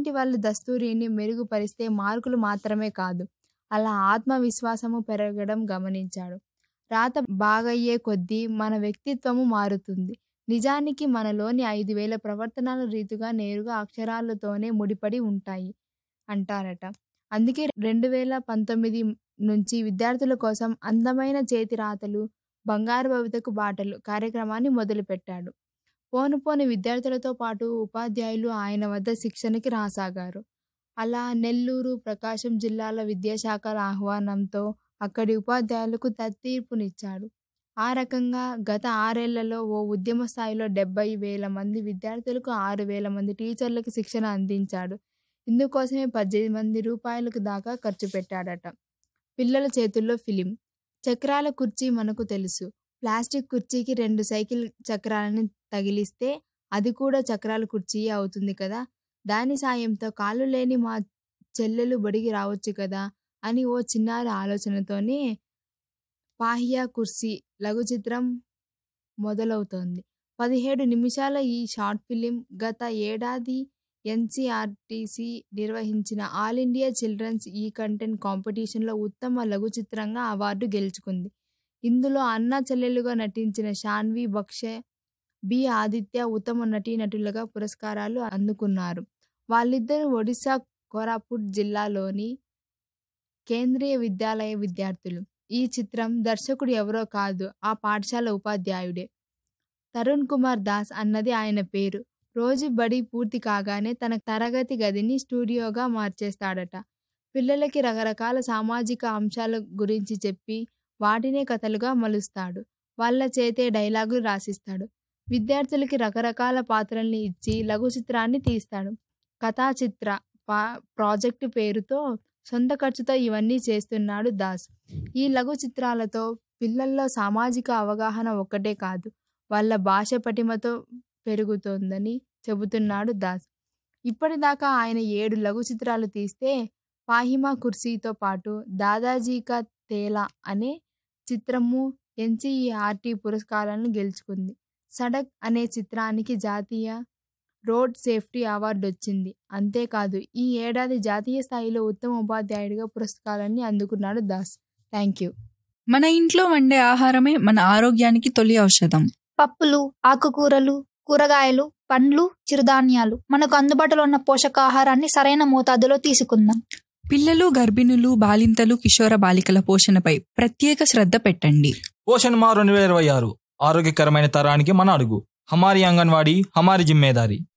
అలాంటి వాళ్ళు దస్తూరిని మెరుగుపరిస్తే మార్కులు మాత్రమే కాదు అలా ఆత్మవిశ్వాసము పెరగడం గమనించాడు రాత బాగయ్యే కొద్దీ మన వ్యక్తిత్వము మారుతుంది నిజానికి మనలోని ఐదు వేల ప్రవర్తనల రీతిగా నేరుగా అక్షరాలతోనే ముడిపడి ఉంటాయి అంటారట అందుకే రెండు వేల పంతొమ్మిది నుంచి విద్యార్థుల కోసం అందమైన చేతి రాతలు బంగారు భవితకు బాటలు కార్యక్రమాన్ని మొదలుపెట్టాడు పోను పోను విద్యార్థులతో పాటు ఉపాధ్యాయులు ఆయన వద్ద శిక్షణకి రాసాగారు అలా నెల్లూరు ప్రకాశం జిల్లాల విద్యాశాఖల ఆహ్వానంతో అక్కడి ఉపాధ్యాయులకు తీర్పునిచ్చాడు ఆ రకంగా గత ఆరేళ్లలో ఓ ఉద్యమ స్థాయిలో డెబ్బై వేల మంది విద్యార్థులకు ఆరు వేల మంది టీచర్లకు శిక్షణ అందించాడు ఇందుకోసమే పద్దెనిమిది మంది రూపాయలకు దాకా ఖర్చు పెట్టాడట పిల్లల చేతుల్లో ఫిలిం చక్రాల కుర్చీ మనకు తెలుసు ప్లాస్టిక్ కుర్చీకి రెండు సైకిల్ చక్రాలను తగిలిస్తే అది కూడా చక్రాల కుర్చీయే అవుతుంది కదా దాని సాయంతో కాళ్ళు లేని మా చెల్లెలు బడికి రావచ్చు కదా అని ఓ చిన్నారి ఆలోచనతోనే పాహియా కుర్సీ లఘు చిత్రం మొదలవుతోంది పదిహేడు నిమిషాల ఈ షార్ట్ ఫిలిం గత ఏడాది ఎన్సీఆర్టీసీ నిర్వహించిన all India children's e content కాంపిటీషన్లో ఉత్తమ లఘు చిత్రంగా అవార్డు గెలుచుకుంది ఇందులో అన్నా చెల్లెలుగా నటించిన షాన్వి బక్షే బి ఆదిత్య ఉత్తమ నటీనటులుగా పురస్కారాలు అందుకున్నారు వాళ్ళిద్దరూ ఒడిశా కోరాపుట్ జిల్లాలోని కేంద్రీయ విద్యాలయ విద్యార్థులు ఈ చిత్రం దర్శకుడు ఎవరో కాదు ఆ పాఠశాల ఉపాధ్యాయుడే తరుణ్ కుమార్ దాస్ అన్నది ఆయన పేరు రోజు బడి పూర్తి కాగానే తన తరగతి గదిని స్టూడియోగా మార్చేస్తాడట పిల్లలకి రకరకాల సామాజిక అంశాల గురించి చెప్పి వాటినే కథలుగా మలుస్తాడు వాళ్ళ చేతే డైలాగులు రాసిస్తాడు విద్యార్థులకి రకరకాల పాత్రల్ని ఇచ్చి లఘు చిత్రాన్ని తీస్తాడు కథా చిత్ర పా ప్రాజెక్టు పేరుతో సొంత ఖర్చుతో ఇవన్నీ చేస్తున్నాడు దాస్ ఈ లఘు చిత్రాలతో పిల్లల్లో సామాజిక అవగాహన ఒక్కటే కాదు వాళ్ళ భాష పటిమతో పెరుగుతోందని చెబుతున్నాడు దాస్ ఇప్పటిదాకా ఆయన ఏడు లఘు చిత్రాలు తీస్తే పాహిమా కుర్సీతో పాటు దాదాజీకా తేలా అనే చిత్రము ఎన్సీఈఆర్టీ పురస్కారాలను గెలుచుకుంది సడక్ అనే చిత్రానికి జాతీయ రోడ్ సేఫ్టీ అవార్డు వచ్చింది అంతేకాదు ఈ ఏడాది జాతీయ స్థాయిలో ఉత్తమ ఉపాధ్యాయుడిగా పురస్కారాన్ని అందుకున్నాడు దాస్ థ్యాంక్ యూ మన ఇంట్లో వండే ఆహారమే మన ఆరోగ్యానికి తొలి ఔషధం పప్పులు ఆకుకూరలు కూరగాయలు పండ్లు చిరుధాన్యాలు మనకు అందుబాటులో ఉన్న పోషకాహారాన్ని సరైన మోతాదులో తీసుకుందాం పిల్లలు గర్భిణులు బాలింతలు కిషోర బాలికల పోషణపై ప్రత్యేక శ్రద్ధ పెట్టండి పోషణ్ మా రెండు వేల ఇరవై ఆరు ఆరోగ్యకరమైన తరానికి మన అడుగు హమారి అంగన్వాడీ హమారి జిమ్మేదారి